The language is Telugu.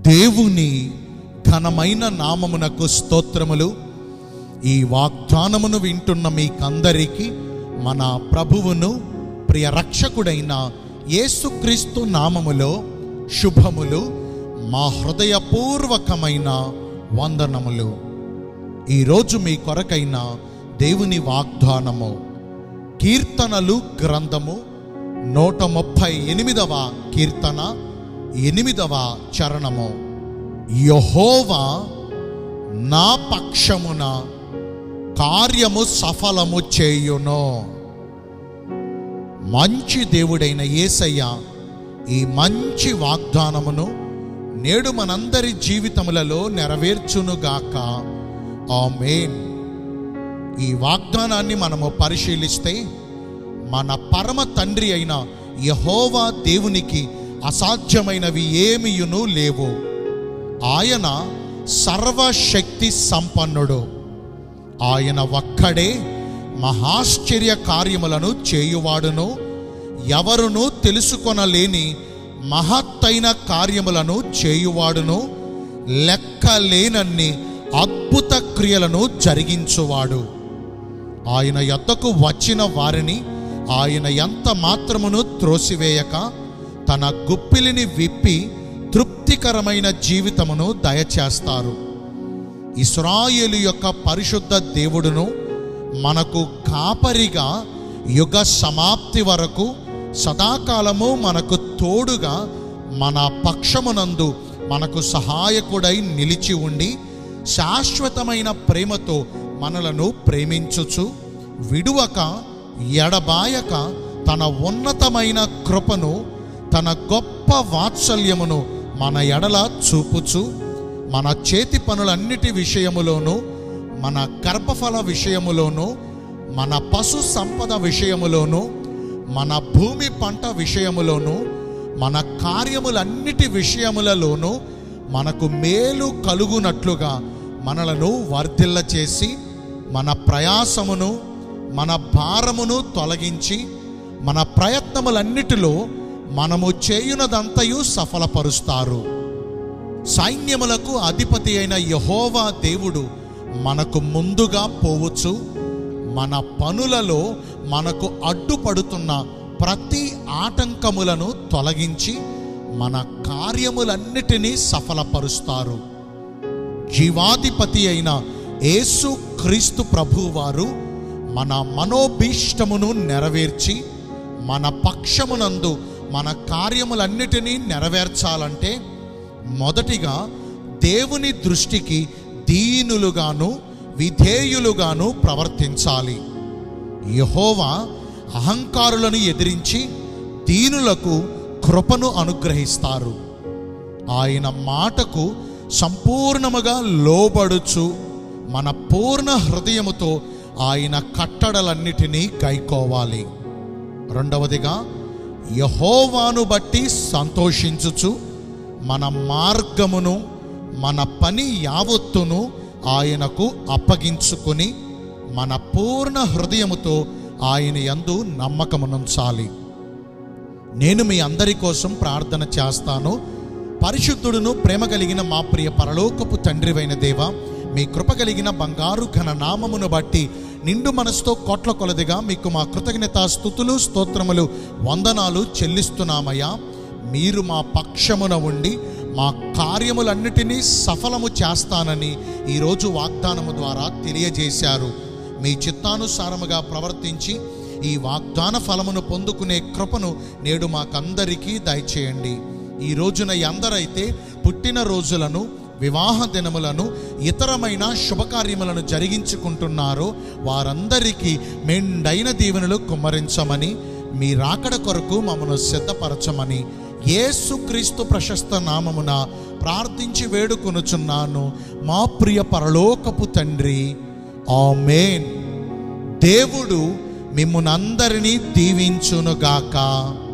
దేవుని ఘనమైన నామమునకు స్తోత్రములు ఈ వాగ్దానమును వింటున్న మీకందరికీ మన ప్రభువును ప్రియ రక్షకుడైన యేసుక్రీస్తు నామములో శుభములు మా హృదయపూర్వకమైన వందనములు ఈరోజు మీ కొరకైన దేవుని వాగ్దానము కీర్తనలు గ్రంథము నూట ముప్పై ఎనిమిదవ కీర్తన ఎనిమిదవ చరణము యహోవా నా పక్షమున కార్యము సఫలము చేయును మంచి దేవుడైన యేసయ్య ఈ మంచి వాగ్దానమును నేడు మనందరి జీవితములలో నెరవేర్చునుగాక ఆమేన్ ఈ వాగ్దానాన్ని మనము పరిశీలిస్తే మన పరమ తండ్రి అయిన యహోవా దేవునికి అసాధ్యమైనవి ఏమియును లేవు ఆయన సర్వశక్తి సంపన్నుడు ఆయన ఒక్కడే మహాశ్చర్య కార్యములను చేయువాడును ఎవరును తెలుసుకొనలేని మహత్తైన కార్యములను చేయువాడును లెక్కలేనన్ని అద్భుత క్రియలను జరిగించువాడు ఆయన యొద్దకు వచ్చిన వారిని ఆయన ఎంత మాత్రమును త్రోసివేయక తన గుప్పిలిని విప్పి తృప్తికరమైన జీవితమును దయచేస్తారు ఇస్రాయేలు యొక్క పరిశుద్ధ దేవుడును మనకు కాపరిగా యుగ సమాప్తి వరకు సదాకాలము మనకు తోడుగా మన పక్షమునందు మనకు సహాయకుడై నిలిచి ఉండి శాశ్వతమైన ప్రేమతో మనలను ప్రేమించుచు విడువక ఎడబాయక తన ఉన్నతమైన కృపను తన గొప్ప వాత్సల్యమును మన ఎడల చూపుచు మన చేతి పనులన్నిటి విషయములోను మన గర్భఫల విషయములోను మన పశు సంపద విషయములోను మన భూమి పంట విషయములోను మన కార్యములన్నిటి విషయములలోను మనకు మేలు కలుగునట్లుగా మనలను వర్ధిల్ల చేసి మన ప్రయాసమును మన భారమును తొలగించి మన ప్రయత్నములన్నిటిలో మనము చేయునదంతయు సఫలపరుస్తారు సైన్యములకు అధిపతి అయిన యహోవా దేవుడు మనకు ముందుగా పోవచ్చు మన పనులలో మనకు అడ్డుపడుతున్న ప్రతి ఆటంకములను తొలగించి మన కార్యములన్నిటినీ సఫలపరుస్తారు జీవాధిపతి అయిన యేసు క్రీస్తు ప్రభువారు మన మనోభీష్టమును నెరవేర్చి మన పక్షమునందు మన కార్యములన్నిటినీ నెరవేర్చాలంటే మొదటిగా దేవుని దృష్టికి దీనులుగాను విధేయులుగాను ప్రవర్తించాలి యహోవా అహంకారులను ఎదిరించి దీనులకు కృపను అనుగ్రహిస్తారు ఆయన మాటకు సంపూర్ణముగా లోబడుచు మన పూర్ణ హృదయముతో ఆయన కట్టడలన్నిటినీ గైకోవాలి రెండవదిగా యహోవాను బట్టి సంతోషించుచు మన మార్గమును మన పని యావత్తును ఆయనకు అప్పగించుకొని మన పూర్ణ హృదయముతో ఆయన యందు నమ్మకమునుంచాలి నేను మీ అందరి కోసం ప్రార్థన చేస్తాను పరిశుద్ధుడును ప్రేమ కలిగిన మా ప్రియ పరలోకపు తండ్రివైన దేవ మీ కృప కలిగిన బంగారు ఘన నామమును బట్టి నిండు మనసుతో కోట్ల కొలదిగా మీకు మా కృతజ్ఞత స్థుతులు స్తోత్రములు వందనాలు చెల్లిస్తున్నామయ్యా మీరు మా పక్షమున ఉండి మా కార్యములన్నిటినీ సఫలము చేస్తానని ఈరోజు వాగ్దానము ద్వారా తెలియజేశారు మీ చిత్తానుసారముగా ప్రవర్తించి ఈ వాగ్దాన ఫలమును పొందుకునే కృపను నేడు మాకందరికీ దయచేయండి ఈ రోజున ఎందరైతే పుట్టిన రోజులను వివాహ దినములను ఇతరమైన శుభకార్యములను జరిగించుకుంటున్నారో వారందరికీ మెండైన దీవెనలు కుమ్మరించమని మీ రాకడ కొరకు మమ్మను సిద్ధపరచమని యేసుక్రీస్తు ప్రశస్త నామమున ప్రార్థించి వేడుకొనుచున్నాను మా ప్రియ పరలోకపు తండ్రి ఆమేన్ దేవుడు మిమ్మునందరినీ దీవించునుగాక